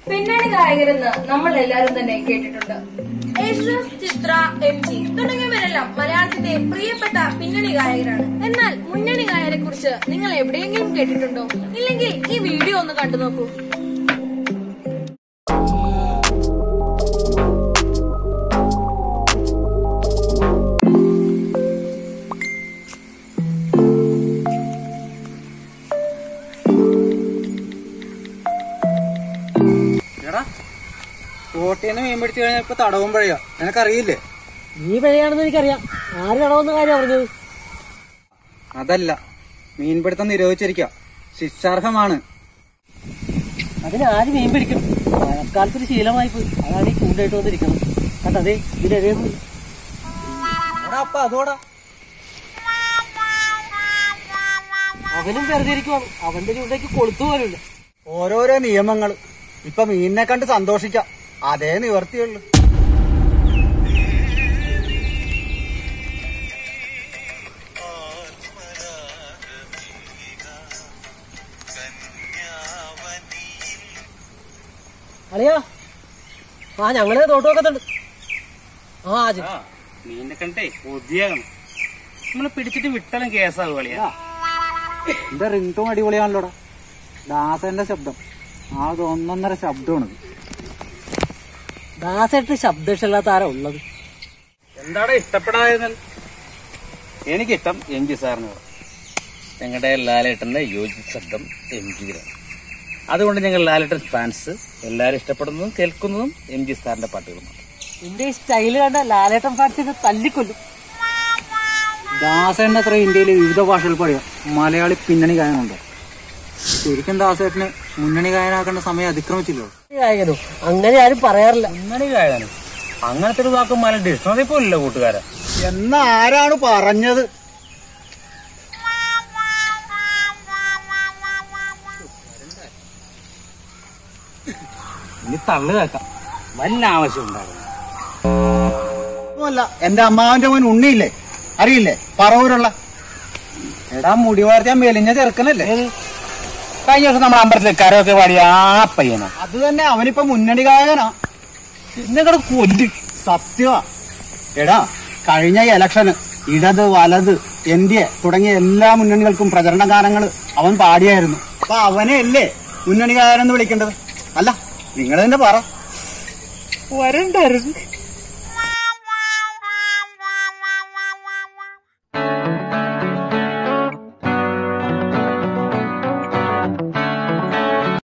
പിന്നണി ഗായകരെന്ന് നമ്മൾ എല്ലാവരും തന്നെ കേട്ടിട്ടുണ്ട് യേശുദാസ് ചിത്ര എം ജി തുടങ്ങിയവരെല്ലാം മലയാളത്തിന്റെ പ്രിയപ്പെട്ട പിന്നണി ഗായകരാണ് എന്നാൽ മുന്നണി ഗായകരെ കുറിച്ച് നിങ്ങൾ എവിടെയെങ്കിലും കേട്ടിട്ടുണ്ടോ ഇല്ലെങ്കിൽ ഈ വീഡിയോ ഒന്ന് കണ്ടു നോക്കൂ എടാ കോട്ടയെന്ന് മീൻ പിടിച്ചു കഴിഞ്ഞാൽ ഇപ്പൊ തടവും പഴയാ നിനക്കറിയില്ലേ നീ പിഴയാണെന്ന് എനിക്കറിയാം ആര് കടവെന്ന കാര്യം പറഞ്ഞത് അതല്ല മീൻപിടുത്തം നിരോധിച്ചിരിക്കുക ശിക്ഷാർഹമാണ് അതിന് ആര് മീൻ പിടിക്കും മഴക്കാലത്തൊരു ശീലമായി പോയി അതാണ് ഈ ചൂണ്ടായിട്ട് വന്നിരിക്കുന്നത് കണ്ടതേ ഇതിലെഴേ പോയി എടാ അപ്പ അതോടാ അവനും വെറുതെ ഇരിക്കുവാണ് അവന്റെ ചൂണ്ടയ്ക്ക് കൊളുത്തു പോലുമില്ല ഓരോരോ നിയമങ്ങൾ ഇപ്പൊ മീനിനെ കണ്ട് സന്തോഷിക്കാം അതേ നിവർത്തിയുള്ളു അളിയാ ആ ഞങ്ങള് തോട്ടുവെക്കത്തുണ്ട് ആ ആജ് മീനിനെ കണ്ടേ കൊതിയാകണം നമ്മള് പിടിച്ചിട്ട് വിട്ടാലും കേസാകും കളിയാ എന്റെ റിംഗ് ടോൺ അടിപൊളിയാണല്ലോടാ ദാസന്റെ ശബ്ദം ആ അത് ഒന്നൊന്നര ശബ്ദമാണത് ദാസേട്ട് ശബ്ദമില്ലാത്ത ആരാ ഉള്ളത് എന്താണ് ഇഷ്ടപ്പെടാതെ എനിക്കിഷ്ടം എം ജി സാറിനോട് ഞങ്ങളുടെ ലാലേട്ടന്റെ യോജിച്ച ശബ്ദം എം ജിയിലാണ് അതുകൊണ്ട് ഞങ്ങൾ ലാലേട്ടൻ ഫാൻസ് എല്ലാവരും ഇഷ്ടപ്പെടുന്നതും കേൾക്കുന്നതും എം ജി സാറിന്റെ പാട്ടുകളുമാണ് നിന്റെ ഈ സ്റ്റൈല് കണ്ട ലാലേട്ടൻ ഫാൻസിനെ തല്ലിക്കൊല്ലും ദാസേട്ടൻ അത്ര ഇന്ത്യയിലെ വിവിധ ഭാഷകൾ പറയാം മലയാളി പിന്നണി ഗായനുണ്ടോ ശരിക്കും ദാസേട്ടനെ മുന്നണി ഗായനാക്കേണ്ട സമയം അതിക്രമിച്ചില്ലോ ഗായകനോ അങ്ങനെ ആരും പറയാറില്ല മുന്നണി ഗായകനും അങ്ങനത്തെ ഒരു വാക്കും മല ഡിക്ഷണറി പോലില്ല കൂട്ടുകാരാ എന്ന് ആരാണ് പറഞ്ഞത് ഇനി തള്ളു കേൾക്കാം വല്ല ആവശ്യം ഉണ്ടാകും അല്ല എന്റെ അമ്മാവന്റെ മോൻ ഉണ്ണിയില്ലേ അറിയില്ലേ പറവൂരുള്ള എടാ മുടി വാർത്തിയാൻ മെലിഞ്ഞ ചെറുക്കനല്ലേ കഴിഞ്ഞ ദിവസം നമ്മുടെ അമ്പലത്തിൽ കരമൊക്കെ പാടിയ ആ പയ്യനാ അത് തന്നെ അവനിപ്പോ മുന്നണി ഗായകനാ എന്നെ കൊല്ലും സത്യമാ എടാ കഴിഞ്ഞ ഇലക്ഷന് ഇടത് വലത് ഇന്ത്യ തുടങ്ങിയ എല്ലാ മുന്നണികൾക്കും പ്രചരണ ഗാനങ്ങൾ അവൻ പാടിയായിരുന്നു അപ്പൊ അവനെ അല്ലേ മുന്നണി ഗായകൻ എന്ന് വിളിക്കേണ്ടത് അല്ല നിങ്ങൾ തന്നെ പറ വരണ്ടായിരുന്നു